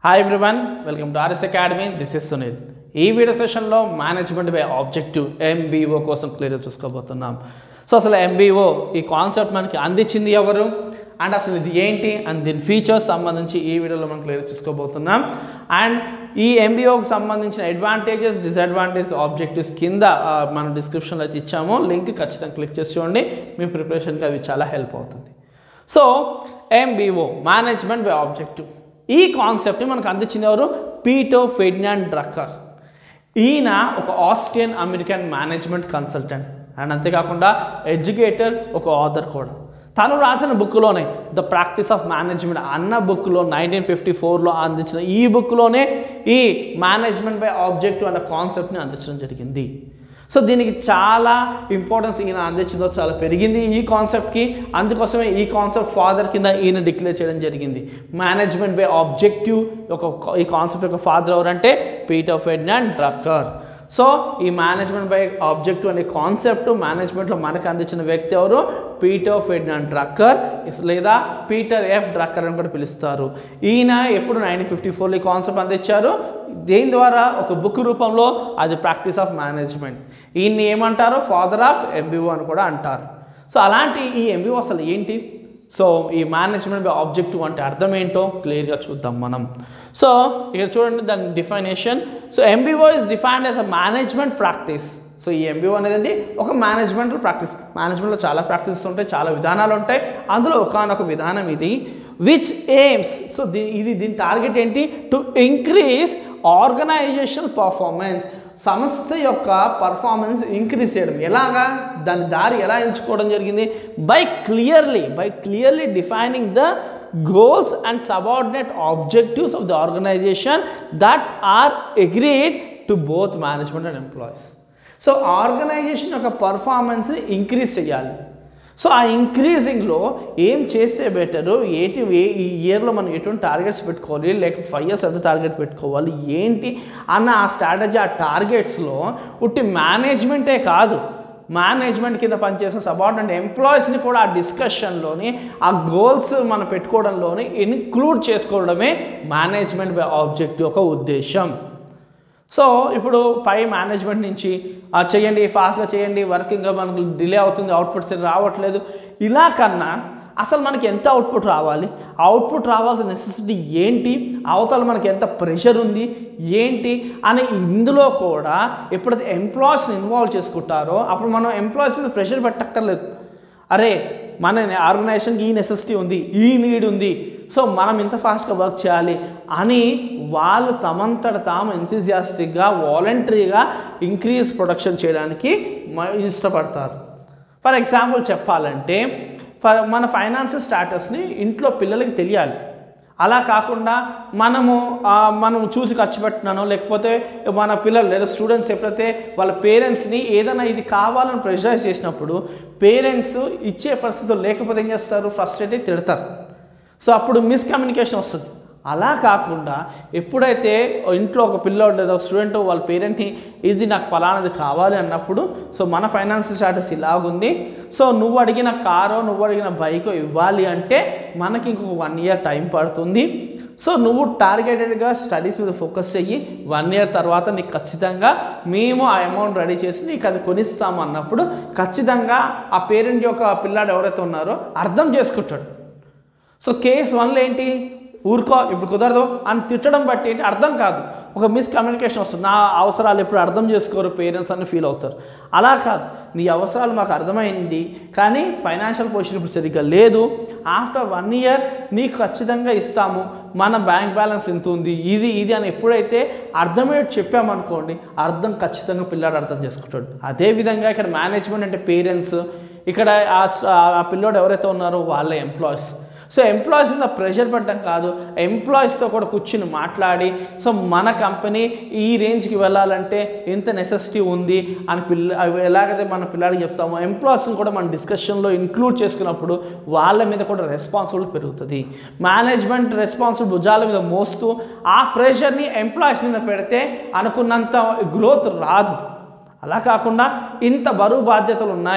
hi everyone welcome to RS academy this is Sunil ఈ video సెషన్లో management by objective MBO కోసం క్లియర్గా చూసుకోబోతున్నాం సో అసలు ఎంబీఓ ఈ కాన్సెప్ట్ మనకి అందించింది ఎవరు అండ్ అసలు ఇది ఏంటి అండ్ దీని ఫీచర్స్ సంబంధించి ఈ వీడియోలో మనం క్లియర్ చూసుకోబోతున్నాం అండ్ ఈ ఎంబీఓకి సంబంధించిన అడ్వాంటేజెస్ డిసడ్వాంటేజ్ ఆబ్జెక్టివ్స్ కింద ఆ, మన డిస్క్రిప్షన్లో అయితే ఇచ్చాము లింక్ ఖచ్చితంగా క్లిక్ చేసి చూడండి మీ ప్రిపరేషన్కి అవి చాలా హెల్ప్ అవుతుంది so MBO management by objective ఈ కాన్సెప్ట్ని మనకు అందించింది ఎవరు పీటో ఫెడ్నాండ్ డ్రక్కర్ ఈయన ఒక Austrian American management consultant and అంతేకాకుండా ఎడ్యుకేటర్ ఒక ఆథర్ కూడా తను రాసిన బుక్లోనే ద ప్రాక్టీస్ ఆఫ్ మేనేజ్మెంట్ అన్న బుక్లో నైన్టీన్ ఫిఫ్టీ ఫోర్లో అందించిన ఈ బుక్లోనే ఈ మేనేజ్మెంట్ బై ఆబ్జెక్టివ్ అన్న కాన్సెప్ట్ని అందించడం జరిగింది సో దీనికి చాలా ఇంపార్టెన్స్ ఈయన అందించడంతో చాలా పెరిగింది ఈ కాన్సెప్ట్కి అందుకోసమే ఈ కాన్సెప్ట్ ఫాదర్ కింద ఈయన డిక్లేర్ చేయడం జరిగింది మేనేజ్మెంట్ బై ఆబ్జెక్టివ్ ఒక ఈ కాన్సెప్ట్ యొక్క ఫాదర్ ఎవరంటే పీటర్ ఫెడ్నాండ్ డ్రక్కర్ సో ఈ మేనేజ్మెంట్ బై ఆబ్జెక్టివ్ అనే కాన్సెప్ట్ మేనేజ్మెంట్లో మనకు అందించిన వ్యక్తి ఎవరు పీటర్ ఫెడ్నాండ్ డ్రక్కర్ లేదా పీటర్ ఎఫ్ డ్రక్కర్ అని కూడా పిలుస్తారు ఈయన ఎప్పుడు నైన్టీన్ ఫిఫ్టీ ఫోర్లో ఈ కాన్సెప్ట్ అందించారు దేని ద్వారా ఒక బుక్ రూపంలో అది ప్రాక్టీస్ ఆఫ్ మేనేజ్మెంట్ ఈయన్ని ఏమంటారు ఫాదర్ ఆఫ్ ఎంబీఓ అని కూడా అంటారు సో అలాంటి ఈ ఎంబీఓ అసలు ఏంటి సో ఈ మేనేజ్మెంట్ బై ఆబ్జెక్టివ్ అంటే అర్థం ఏంటో క్లియర్గా చూద్దాం మనం సో ఇక్కడ చూడండి దాని definition so MBO is defined as a management practice so ఈ ఎంబీఓ అనేది ఒక మేనేజ్మెంట్ ప్రాక్టీస్ మేనేజ్మెంట్లో చాలా ప్రాక్టీసెస్ ఉంటాయి చాలా విధానాలు ఉంటాయి అందులో ఒకనొక విధానం ఇది విచ్ ఎయిమ్స్ సో దీ ఇది దీని టార్గెట్ ఏంటి టు ఇంక్రీజ్ ఆర్గనైజేషన్ పర్ఫార్మెన్స్ సంస్థ యొక్క పర్ఫార్మెన్స్ ఇంక్రీజ్ చేయడం ఎలాగా దాని దారి ఎలా ఎంచుకోవడం జరిగింది by clearly by clearly defining the goals and subordinate objectives of the organization that are agreed to both management and employees so organization యొక్క పర్ఫార్మెన్స్ ఇంక్రీజ్ చేయాలి సో ఆ ఇంక్రీజింగ్లో ఏం చేస్తే బెటరు ఏంటి ఏ- ఈ ఇయర్లో మనం ఎటువంటి టార్గెట్స్ పెట్టుకోవాలి లేక ఫైవ్ ఇయర్స్ ఎంత టార్గెట్ పెట్టుకోవాలి ఏంటి అన్న ఆ స్ట్రాటజీ ఆ టార్గెట్స్లో ఉట్టి మేనేజ్మెంటే కాదు మేనేజ్మెంట్ కింద పనిచేసిన సబార్డినేట్ ఎంప్లాయీస్ని కూడా ఆ డిస్కషన్లోని ఆ గోల్స్ మనం పెట్టుకోవడంలోని ఇన్క్లూడ్ చేసుకోవడమే మేనేజ్మెంట్ బై ఆబ్జెక్టివ్ యొక్క ఉద్దేశం సో ఇప్పుడు పై మేనేజ్మెంట్ నుంచి "ఆ, చేయండి ఫాస్ట్గా చేయండి వర్కింగ్ మనకు డిలే అవుతుంది అవుట్పుట్ సరి రావట్లేదు ఇలా కన్నా అసలు మనకి ఎంత అవుట్పుట్ రావాలి అవుట్పుట్ రావాల్సిన నెసెసిటీ ఏంటి అవతల మనకి ఎంత ప్రెషర్ ఉంది ఏంటి అని ఇందులో కూడా ఎప్పుడైతే ఎంప్లాయీస్ని ఇన్వాల్వ్ చేసుకుంటారో అప్పుడు మనం ఎంప్లాయీస్ మీద ప్రెషర్ పెట్టక్కర్లేదు అరే మన ఆర్గనైజేషన్కి ఈ నెసెసిటీ ఉంది ఈ నీడ్ ఉంది సో మనం ఇంత ఫాస్ట్గా వర్క్ చేయాలి అని వాళ్ళు తమంతట తాము ఎంతజియాస్టిక్గా వాలంటరీగా ఇంక్రీజ్ ప్రొడక్షన్ చేయడానికి మ- ఇష్టపడతారు ఫర్ ఎగ్జాంపుల్ చెప్పాలంటే ఫర్ మన ఫైనాన్షియల్ స్టాటస్ని ఇంట్లో పిల్లలకి తెలియాలి అలా కాకుండా మనము ఆ, మనం చూసి ఖర్చు పెట్టినానో లేకపోతే మన పిల్లలు లేదా స్టూడెంట్స్ ఎప్పుడైతే వాళ్ళ పేరెంట్స్ని ఏదైనా ఇది కావాలని ప్రెషరైజ్ చేసినప్పుడు పేరెంట్స్ ఇచ్చే పరిస్థితులు లేకపోతే ఏం చేస్తారు ఫ్రస్ట్రేట్ అయి తిడతారు సో అప్పుడు మిస్కమ్యూనికేషన్ వస్తుంది అలా కాకుండా ఎప్పుడైతే ఇంట్లో ఒక పిల్లోడు లేదా ఒక స్టూడెంట్ వాళ్ళ పేరెంట్ని ఇది నాకు ఫలానాది కావాలి అన్నప్పుడు సో మన ఫైనాన్షియల్ స్టాటస్ ఇలాగుంది సో నువ్వు అడిగిన కారో నువ్వు అడిగిన బైకో ఇవ్వాలి అంటే మనకి ఇంకొక వన్ ఇయర్ టైం పడుతుంది సో నువ్వు టార్గెటెడ్గా స్టడీస్ మీద ఫోకస్ చెయ్యి వన్ ఇయర్ తర్వాత నీకు ఖచ్చితంగా మేము ఆ అమౌంట్ రెడీ చేసి నీకు అది కొనిస్తాము అన్నప్పుడు ఖచ్చితంగా ఆ పేరెంట్ యొక్క పిల్లాడు ఎవరైతే ఉన్నారో అర్థం చేసుకుంటాడు సో కేస్ వన్లో ఏంటి ఊరుకో ఇప్పుడు కుదరదు అని తిట్టడం బట్టి ఏంటి అర్థం కాదు ఒక మిస్కమ్యూనికేషన్ వస్తుంది నా అవసరాలు ఎప్పుడు అర్థం చేసుకోరు పేరెంట్స్ అని ఫీల్ అవుతారు అలా కాదు నీ అవసరాలు మాకు అర్థమైంది కానీ ఫైనాన్షియల్ పొజిషన్ ఇప్పుడు సరిగ్గా లేదు ఆఫ్టర్ వన్ ఇయర్ నీకు ఖచ్చితంగా ఇస్తాము మన బ్యాంక్ బ్యాలెన్స్ ఎంత ఉంది ఇది ఇది అని ఎప్పుడైతే అర్థమయ్యేట్టు చెప్పామనుకోండి అర్థం ఖచ్చితంగా పిల్లాడు అర్థం చేసుకుంటాడు అదేవిధంగా ఇక్కడ మేనేజ్మెంట్ అంటే పేరెంట్స్ ఇక్కడ ఆ స- ఆ పిల్లోడు ఎవరైతే ఉన్నారో వాళ్ళ ఎంప్లాయీస్ సో ఎంప్లాయీస్ మీద ప్రెషర్ పెట్టడం కాదు ఎంప్లాయీస్తో కూడా కూర్చుని మాట్లాడి సో మన కంపెనీ ఈ రేంజ్కి వెళ్ళాలంటే ఎంత నెసెసిటీ ఉంది అని పిల్ల అవి ఎలాగైతే మన పిల్లాడికి చెప్తామో ఎంప్లాయీస్ని కూడా మన డిస్కషన్లో ఇంక్లూడ్ చేసుకున్నప్పుడు వాళ్ళ మీద కూడా రెస్పాన్సిబిలిటీ పెరుగుతుంది మేనేజ్మెంట్ రెస్పాన్సిబుల్ భుజాల మీద మోస్తూ ఆ ప్రెషర్ని ఎంప్లాయీస్ మీద పెడితే అనుకున్నంత గ్రోత్ రాదు అలా కాకుండా ఇంత బరువు బాధ్యతలు ఉన్నాయి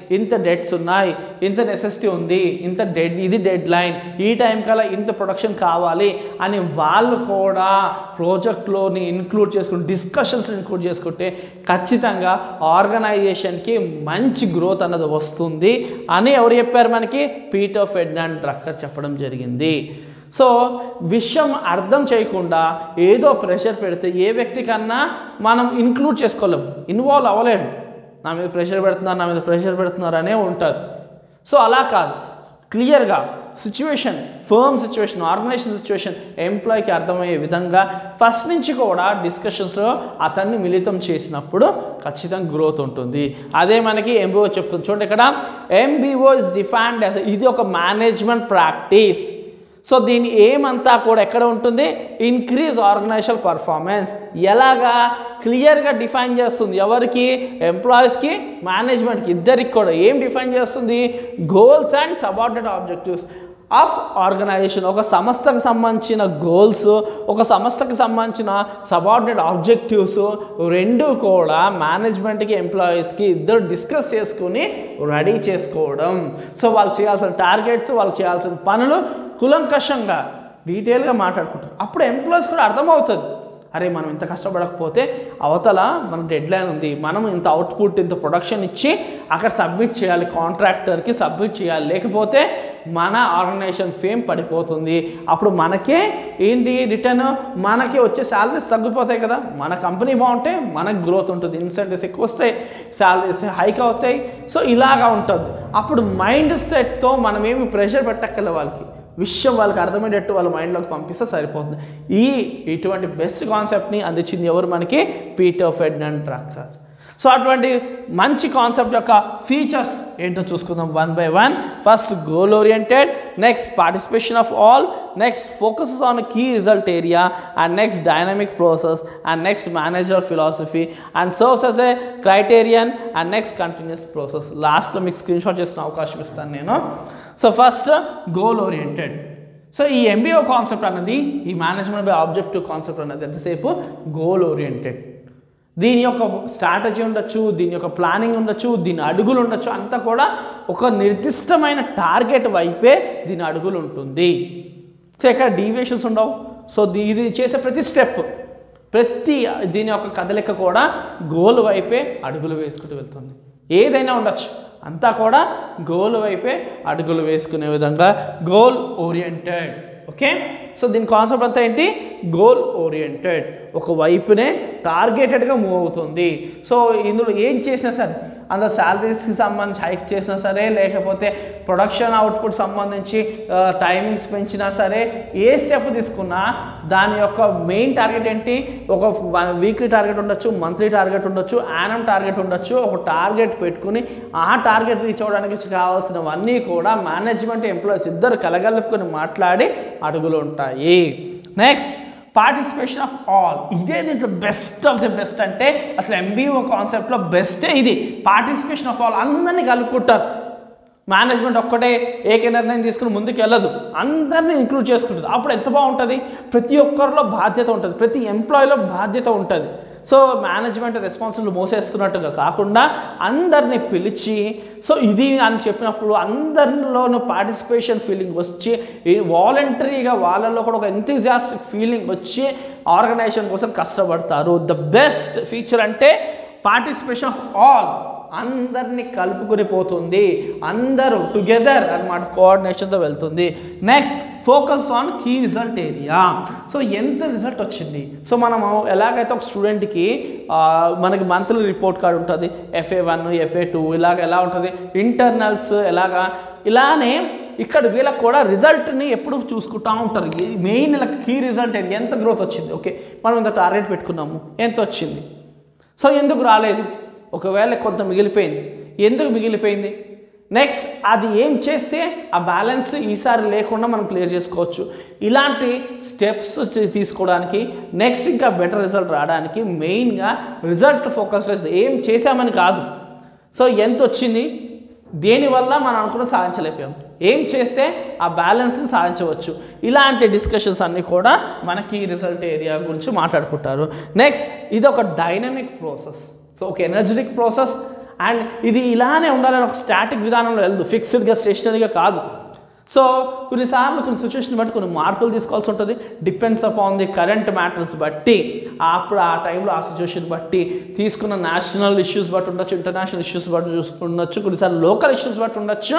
ఇంత డెట్స్ ఉన్నాయి ఇంత నెసెసిటీ ఉంది ఇంత డెడ్ ఇది డెడ్ లైన్ ఈ టైం కల్లా ఇంత ప్రొడక్షన్ కావాలి అని వాళ్ళు కూడా ప్రాజెక్ట్లోని ఇన్క్లూడ్ చేసుకుని డిస్కషన్స్ ఇన్క్లూడ్ చేసుకుంటే ఖచ్చితంగా ఆర్గనైజేషన్కి మంచి గ్రోత్ అన్నది వస్తుంది అని ఎవరు చెప్పారు మనకి పీటర్ ఫెడ్నాండ్ డ్రక్కర్ చెప్పడం జరిగింది సో విషయం అర్థం చేయకుండా ఏదో ప్రెషర్ పెడితే ఏ వ్యక్తికన్నా మనం ఇన్క్లూడ్ చేసుకోలేము ఇన్వాల్వ్ అవ్వలేము నా మీద ప్రెషర్ పెడుతున్నారు నా మీద ప్రెషర్ పెడుతున్నారు అనే ఉంటుంది సో అలా కాదు క్లియర్గా situation firm situation organization situation ఎంప్లాయీకి అర్థమయ్యే విధంగా ఫస్ట్ నుంచి కూడా డిస్కషన్స్లో అతన్ని మిళితం చేసినప్పుడు ఖచ్చితంగా గ్రోత్ ఉంటుంది అదే మనకి ఎంబీఓ చెప్తుంది చూడండి ఇక్కడ ఎంబీఓ ఇస్ డిఫైన్డ్ యాజ్ ఇది ఒక మేనేజ్మెంట్ ప్రాక్టీస్ సో దీని ఏమంతా కూడా ఎక్కడ ఉంటుంది ఇంక్రీజ్ ఆర్గనైజేషన్ పర్ఫార్మెన్స్ ఎలాగా క్లియర్గా డిఫైన్ చేస్తుంది ఎవరికి ఎంప్లాయీస్కి మేనేజ్మెంట్కి ఇద్దరికి కూడా ఏం డిఫైన్ చేస్తుంది goals and subordinate objectives of organization ఒక సంస్థకు సంబంధించిన గోల్స్ ఒక సంస్థకు సంబంధించిన సబార్డినేట్ ఆబ్జెక్టివ్స్ రెండు కూడా మేనేజ్మెంట్కి ఎంప్లాయీస్కి ఇద్దరు డిస్కస్ చేసుకుని రెడీ చేసుకోవడం సో వాళ్ళు చేయాల్సిన టార్గెట్స్ వాళ్ళు చేయాల్సిన పనులు కులంకషంగా డీటెయిల్గా మాట్లాడుకుంటారు అప్పుడు ఎంప్లాయీస్ కూడా అర్థమవుతుంది అరే మనం ఇంత కష్టపడకపోతే అవతల మన డెడ్ లైన్ ఉంది మనం ఇంత అవుట్పుట్ ఇంత ప్రొడక్షన్ ఇచ్చి అక్కడ సబ్మిట్ చేయాలి కాంట్రాక్టర్కి సబ్మిట్ చేయాలి లేకపోతే మన ఆర్గనైజేషన్ ఫేమ్ పడిపోతుంది అప్పుడు మనకే ఏంటి రిటర్న్ మనకి వచ్చే శాలరీస్ తగ్గిపోతాయి కదా మన కంపెనీ బాగుంటే మనకు గ్రోత్ ఉంటుంది ఇన్సెంటివ్స్ ఎక్కువ వస్తాయి శాలరీస్ హైక్ అవుతాయి సో ఇలాగా ఉంటుంది అప్పుడు మైండ్ సెట్తో మనం ఏమి ప్రెషర్ పెట్టక్కర్లే వాళ్ళకి విషయం వాళ్ళకి అర్థమయ్యేటట్టు వాళ్ళ మైండ్లోకి పంపిస్తే సరిపోతుంది ఈ ఇటువంటి బెస్ట్ కాన్సెప్ట్ని అందించింది ఎవరు మనకి పీటర్ ఫెడ్నండ్ ట్రక్కర్ సో అటువంటి మంచి కాన్సెప్ట్ యొక్క ఫీచర్స్ ఏంటో చూసుకుందాం one by one first goal oriented next participation of all next focuses on key result area and next dynamic process and next manager philosophy and serves as a criterion and next continuous process లాస్ట్లో మీకు screen shot చేసుకునే అవకాశం ఇస్తాను నేను so first goal oriented so ఈ MBO concept అన్నది ఈ management by objective concept అన్నది ఎంతసేపు గోల్ ఓరియంటెడ్ దీని యొక్క స్ట్రాటజీ ఉండొచ్చు దీని యొక్క ప్లానింగ్ ఉండొచ్చు దీని అడుగులు ఉండొచ్చు అంతా కూడా ఒక నిర్దిష్టమైన టార్గెట్ వైపే దీని అడుగులు ఉంటుంది సో ఇక్కడ డీవియేషన్స్ ఉండవు సో దీ- ఇది చేసే ప్రతి స్టెప్ ప్రతి దీని యొక్క కదలిక కూడా గోల్ వైపే అడుగులు వేసుకుంటూ వెళ్తుంది ఏదైనా ఉండొచ్చు అంతా కూడా గోల్ వైపే అడుగులు వేసుకునే విధంగా గోల్ ఓరియంటెడ్ ఓకే సో దీని కాన్సెప్ట్ అంతా ఏంటి గోల్ ఓరియంటెడ్ ఒక వైపునే టార్గెటెడ్గా మూవ్ అవుతుంది సో ఇందులో ఏం చేసినా సరే అందులో శాలరీస్కి సంబంధించి హైక్ చేసినా సరే లేకపోతే ప్రొడక్షన్ అవుట్పుట్ సంబంధించి టైమింగ్స్ పెంచినా సరే ఏ స్టెప్ తీసుకున్నా దాని యొక్క మెయిన్ టార్గెట్ ఏంటి ఒక వీక్లీ టార్గెట్ ఉండొచ్చు మంత్లీ టార్గెట్ ఉండొచ్చు యానం టార్గెట్ ఉండొచ్చు ఒక టార్గెట్ పెట్టుకుని ఆ టార్గెట్ రీచ్ అవ్వడానికి కావాల్సినవన్నీ కూడా మేనేజ్మెంట్ ఎంప్లాయీస్ ఇద్దరు కలగలుపుకొని మాట్లాడి అడుగులు ఉంటాయి నెక్స్ట్ పార్టిసిపేషన్ ఆఫ్ ఆల్ ఇదే దీంట్లో బెస్ట్ ఆఫ్ ది బెస్ట్ అంటే అసలు ఎంబీఓ కాన్సెప్ట్లో బెస్టే ఇది పార్టిసిపేషన్ ఆఫ్ ఆల్ అందరినీ కలుపుకుంటారు మేనేజ్మెంట్ ఒక్కటే ఏకే నిర్ణయం తీసుకుని ముందుకు వెళ్ళదు అందరినీ ఇంక్లూడ్ చేసుకుంటుంది అప్పుడు ఎంత బాగుంటుంది ప్రతి ఒక్కరిలో బాధ్యత ఉంటుంది ప్రతి ఎంప్లాయీలో బాధ్యత ఉంటుంది సో మేనేజ్మెంట్ రెస్పాన్సిబుల్ మోసేస్తున్నట్టుగా కాకుండా అందరిని పిలిచి సో ఇది అని చెప్పినప్పుడు అందరిలోనూ పార్టిసిపేషన్ ఫీలింగ్ వచ్చి వాలంటరీగా వాళ్ళలో కూడా ఒక ఎంతజియాస్టిక్ ఫీలింగ్ వచ్చి ఆర్గనైజేషన్ కోసం కష్టపడతారు ద బెస్ట్ ఫీచర్ అంటే పార్టిసిపేషన్ ఆఫ్ ఆల్ అందరినీ కలుపుకొని పోతుంది అందరూ టుగెదర్ అనమాట కోఆర్డినేషన్తో వెళ్తుంది next focus on key result area so ఎంత రిజల్ట్ వచ్చింది సో మనము ఎలాగైతే ఒక స్టూడెంట్కి ఆ, మనకి మంత్లీ రిపోర్ట్ కార్డ్ ఉంటుంది ఎఫ్ఏ వన్ ఎఫ్ఏ టూ ఇలాగ ఎలా ఉంటుంది ఇంటర్నల్స్ ఎలాగా ఇలానే ఇక్కడ వీళ్ళకి కూడా రిజల్ట్ని ఎప్పుడు చూసుకుంటా ఉంటారు మెయిన్ ఇలా కీ రిజల్ట్ ఏంటి ఎంత గ్రోత్ వచ్చింది ఓకే మనం ఇంత టార్గెట్ పెట్టుకున్నాము ఎంత వచ్చింది సో ఎందుకు రాలేదు ఒకవేళ కొంత మిగిలిపోయింది ఎందుకు మిగిలిపోయింది నెక్స్ట్ అది ఏం చేస్తే ఆ బ్యాలెన్స్ ఈసారి లేకుండా మనం క్లియర్ చేసుకోవచ్చు ఇలాంటి స్టెప్స్ తీసుకోవడానికి నెక్స్ట్ ఇంకా బెటర్ రిజల్ట్ రావడానికి మెయిన్గా రిజల్ట్ ఫోకస్ ఏం చేశామని కాదు సో ఎంత వచ్చింది దేనివల్ల మనం అనుకున్న సాధించలేకపోయాం ఏం చేస్తే ఆ బ్యాలెన్స్ని సాధించవచ్చు ఇలాంటి డిస్కషన్స్ అన్నీ కూడా మనకి రిజల్ట్ ఏరియా గురించి మాట్లాడుకుంటారు నెక్స్ట్ ఇది ఒక డైనమిక్ ప్రాసెస్ సో ఒక ఎనర్జెటిక్ ప్రాసెస్ అండ్ ఇది ఇలానే ఉండాలని ఒక స్టాటిక్ విధానంలో వెళ్ళదు ఫిక్స్డ్గా స్టేషనరీగా కాదు సో కొన్నిసార్లు కొన్ని సిచ్యువేషన్ బట్టి కొన్ని మార్పులు తీసుకోవాల్సి ఉంటుంది depends upon the current matters బట్టి అప్పుడు ఆ టైంలో ఆ సిచ్యువేషన్ బట్టి తీసుకున్న నేషనల్ ఇష్యూస్ బట్టి ఉండొచ్చు ఇంటర్నేషనల్ ఇష్యూస్ బట్టి చూసు ఉండొచ్చు కొన్నిసార్లు లోకల్ ఇష్యూస్ బట్టి ఉండొచ్చు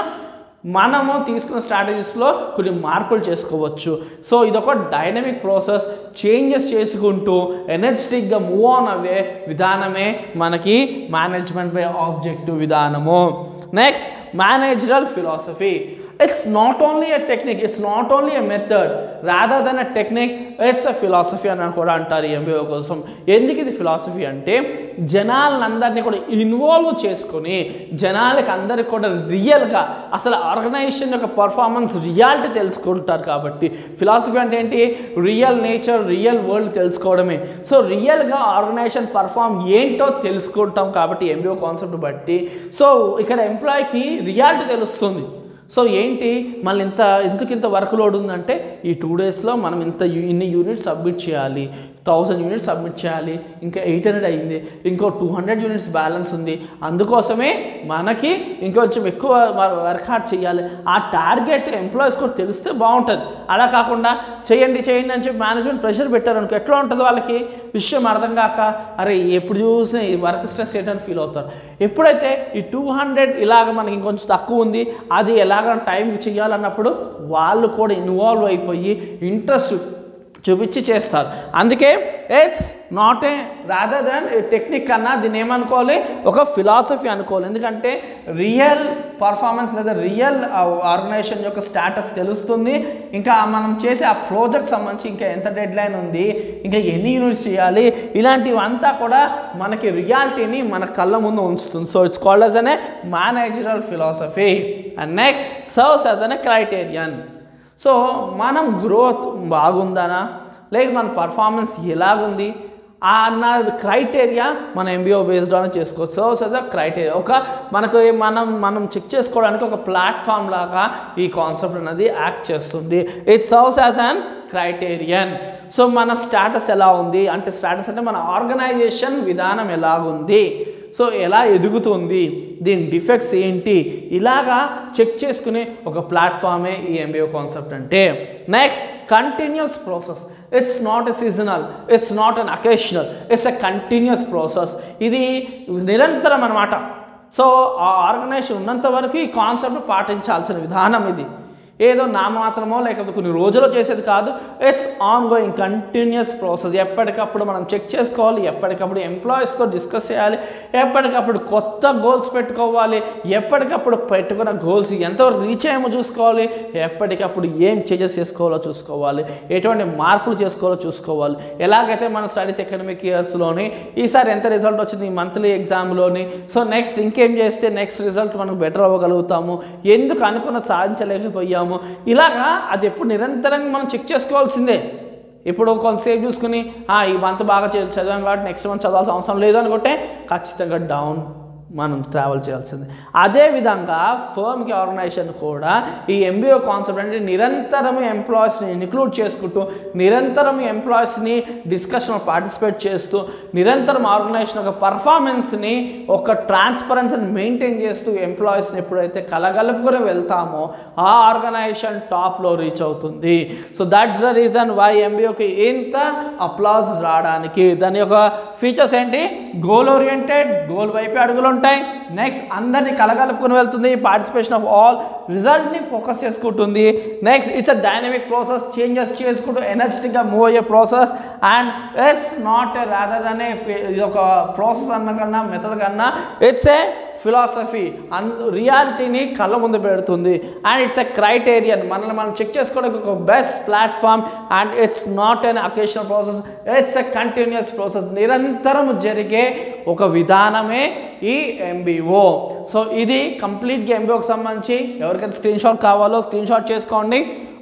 మనము తీసుకున్న స్ట్రాటజీస్లో కొన్ని మార్పులు చేసుకోవచ్చు సో ఇదొక డైనమిక్ ప్రాసెస్ చేంజెస్ చేసుకుంటూ ఎనర్జెటిక్గా మూవ్ ఆన్ అవ్వే విధానమే మనకి మేనేజ్మెంట్ బై ఆబ్జెక్టివ్ విధానము next managerial philosophy it's not only a technique it's not only a method rather than a technique it's a philosophy అని కూడా అంటారు ఎంబీఓ కోసం ఎందుకు ఇది ఫిలాసఫీ అంటే జనాలందరినీ కూడా ఇన్వాల్వ్ చేసుకొని జనాలకి అందరికి కూడా రియల్గా అసలు ఆర్గనైజేషన్ యొక్క పర్ఫార్మెన్స్ రియాలిటీ తెలుసుకుంటారు కాబట్టి ఫిలాసఫీ అంటే ఏంటి రియల్ నేచర్ రియల్ వరల్డ్ తెలుసుకోవడమే సో రియల్గా ఆర్గనైజేషన్ పర్ఫామ్ ఏంటో తెలుసుకుంటాం కాబట్టి ఎంబీఓ కాన్సెప్ట్ బట్టి సో ఇక్కడ ఎంప్లాయీకి రియాలిటీ తెలుస్తుంది సో ఏంటి మళ్ళీ ఇంత ఇంతకు ఇంత వర్క్ లోడ్ ఉందంటే ఈ టూ డేస్లో మనం ఇంత యు- ఇన్ని యూనిట్స్ సబ్మిట్ చేయాలి థౌజండ్ యూనిట్స్ సబ్మిట్ చేయాలి ఇంకా ఎయిట్ హండ్రెడ్ అయింది ఇంకో టూ హండ్రెడ్ యూనిట్స్ బ్యాలెన్స్ ఉంది అందుకోసమే మనకి ఇంకొంచెం ఎక్కువ వర్క్ హార్డ్ చేయాలి ఆ టార్గెట్ ఎంప్లాయీస్ కూడా తెలిస్తే బాగుంటుంది అలా కాకుండా చేయండి చేయండి అని చెప్పి మేనేజ్మెంట్ ప్రెషర్ పెట్టారు అనుకో ఎట్లా ఉంటుంది వాళ్ళకి విషయం అర్థం కాక అరే ఎప్పుడు చూసినా ఈ వర్క్ స్ట్రెస్ ఏంటని ఫీల్ అవుతారు ఎప్పుడైతే ఈ టూ హండ్రెడ్ ఇలాగ మనకి ఇంకొంచెం తక్కువ ఉంది అది ఎలాగ టైంకి చేయాలన్నప్పుడు వాళ్ళు కూడా ఇన్వాల్వ్ అయిపోయి ఇంట్రెస్ట్ చూపించి చేస్తారు అందుకే it's not a rather than technique కన్నా దీన్ని ఏమనుకోవాలి ఒక ఫిలాసఫీ అనుకోవాలి ఎందుకంటే రియల్ పర్ఫార్మెన్స్ లేదా రియల్ ఆర్గనైజేషన్ యొక్క స్టేటస్ తెలుస్తుంది ఇంకా మనం చేసే ఆ ప్రాజెక్ట్ సంబంధించి ఇంకా ఎంత డెడ్ లైన్ ఉంది ఇంకా ఎన్ని యూనిట్స్ చేయాలి ఇలాంటివంతా కూడా మనకి రియాలిటీని మన కళ్ళ ముందు ఉంచుతుంది so it's called as an a managerial philosophy and next serves as an a criterion so మనం గ్రోత్ బాగుందనా లేక మన పర్ఫార్మెన్స్ ఎలాగుంది ఆ అన్న క్రైటీరియా మన ఎంబీఓ బేస్డ్ అని చేసుకోవచ్చు సర్వ్స్ యాజ్ అ క్రైటీరియా ఒక మనకు మనం మనం చెక్ చేసుకోవడానికి ఒక ప్లాట్ఫామ్ లాగా ఈ కాన్సెప్ట్ అనేది యాక్ట్ చేస్తుంది it serves as an criterion so మన స్టేటస్ ఎలా ఉంది అంటే స్టేటస్ అంటే మన ఆర్గనైజేషన్ విధానం ఎలాగుంది సో ఎలా ఎదుగుతుంది దీని డిఫెక్ట్స్ ఏంటి ఇలాగా చెక్ చేసుకునే ఒక ప్లాట్ఫామే ఈ ఎంబీఓ కాన్సెప్ట్ అంటే next continuous process it's not a seasonal it's not an occasional it's a continuous process ఇది నిరంతరం అనమాట సో ఆ ఆర్గనైజేషన్ ఉన్నంత వరకు ఈ కాన్సెప్ట్ పాటించాల్సిన విధానం ఇది ఏదో నామాత్రమో లేకపోతే కొన్ని రోజులు చేసేది కాదు it's ongoing continuous process ఎప్పటికప్పుడు మనం చెక్ చేసుకోవాలి ఎప్పటికప్పుడు ఎంప్లాయీస్తో డిస్కస్ చేయాలి ఎప్పటికప్పుడు కొత్త గోల్స్ పెట్టుకోవాలి ఎప్పటికప్పుడు పెట్టుకున్న గోల్స్ ఎంతవరకు రీచ్ అయ్యామో చూసుకోవాలి ఎప్పటికప్పుడు ఏం చేంజెస్ చేసుకోవాలో చూసుకోవాలి ఎటువంటి మార్పులు చేసుకోవాలో చూసుకోవాలి ఎలాగైతే మన స్టడీస్ ఎకడమిక్ ఇయర్స్లోని ఈసారి ఎంత రిజల్ట్ వచ్చింది ఈ మంత్లీ ఎగ్జామ్లోని సో నెక్స్ట్ ఇంకేం చేస్తే నెక్స్ట్ రిజల్ట్ మనకు బెటర్ అవ్వగలుగుతాము ఎందుకు అనుకున్న సాధించలేకపోయాము ఇలాగా అది ఎప్పుడు నిరంతరంగా మనం చెక్ చేసుకోవాల్సిందే ఇప్పుడు కొంతసేపు చూసుకుని "ఆ, ఈ మంత్ బాగా చే- చదివాం కాబట్టి నెక్స్ట్ మంత్ చదవాల్సిన అవసరం లేదు అనుకుంటే ఖచ్చితంగా డౌన్ మనం ట్రావెల్ చేయాల్సిందే అదేవిధంగా ఫర్మ్కి ఆర్గనైజేషన్ కూడా ఈ ఎంబీఓ కాన్సెప్ట్ అంటే నిరంతరం ఎంప్లాయీస్ని ఇంక్లూడ్ చేసుకుంటూ నిరంతరం ఎంప్లాయీస్ని డిస్కషన్లో పార్టిసిపేట్ చేస్తూ నిరంతరం ఆర్గనైజేషన్ యొక్క పర్ఫార్మెన్స్ని ఒక ట్రాన్స్పరెన్సీని మెయింటైన్ చేస్తూ ఎంప్లాయీస్ని ఎప్పుడైతే కలగలుపుకొని వెళ్తామో ఆ ఆర్గనైజేషన్ టాప్లో రీచ్ అవుతుంది so that's the reason why ఎంబీఓకి ఇంత అప్లాజ్ రావడానికి దాని యొక్క ఫీచర్స్ ఏంటి గోల్ ఓరియంటెడ్ గోల్ వైపే అడుగులు ఉంటాయి నెక్స్ట్ అందరినీ కలగలుపుకొని వెళ్తుంది పార్టిసిపేషన్ ఆఫ్ ఆల్ రిజల్ట్ని ఫోకస్ చేసుకుంటుంది next it's a dynamic process changes చేసుకుంటూ ఎనర్జెటిక్గా మూవ్ అయ్యే process and it's not a rather అనే ఇది ఒక ప్రాసెస్ అన్న కన్నా మెథడ్ కన్నా ఇట్స్ ఏ ఫిలాసఫీ అన్ రియాలిటీని కళ్ళ ముందు పెడుతుంది అండ్ ఇట్స్ ఎ క్రైటీరియన్ మనల్ని మనం చెక్ చేసుకోవడానికి ఒక best platform and it's not an occasional process it's a continuous process నిరంతరం జరిగే ఒక విధానమే ఈ ఎంబీఓ సో ఇది కంప్లీట్గా ఎంబీఓకి సంబంధించి ఎవరికైతే స్క్రీన్ షాట్ కావాలో స్క్రీన్ షాట్ చేసుకోండి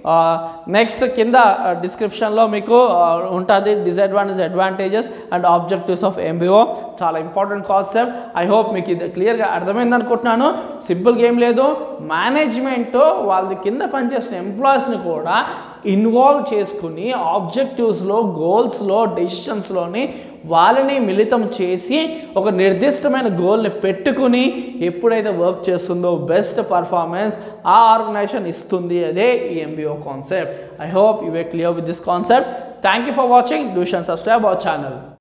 నెక్స్ట్ కింద డిస్క్రిప్షన్లో మీకు ఉంటుంది disadvantage advantages and objectives of MBO చాలా ఇంపార్టెంట్ కాన్సెప్ట్ ఐ హోప్ మీకు ఇది క్లియర్గా అర్థమైంది అనుకుంటున్నాను సింపుల్గా ఏం లేదు మేనేజ్మెంట్ వాళ్ళ కింద పనిచేసిన ఎంప్లాయీస్ని కూడా ఇన్వాల్వ్ చేసుకుని ఆబ్జెక్టివ్స్లో గోల్స్లో డెసిషన్స్లోని వాళ్ళని మిళితం చేసి ఒక నిర్దిష్టమైన గోల్ని పెట్టుకుని ఎప్పుడైతే వర్క్ చేస్తుందో బెస్ట్ పర్ఫార్మెన్స్ ఆ ఆర్గనైజేషన్ ఇస్తుంది అదే ఈ MBO concept I hope you were clear with this concept thank you for watching do షన్ సబ్స్క్రైబ్ అవర్ ఛానల్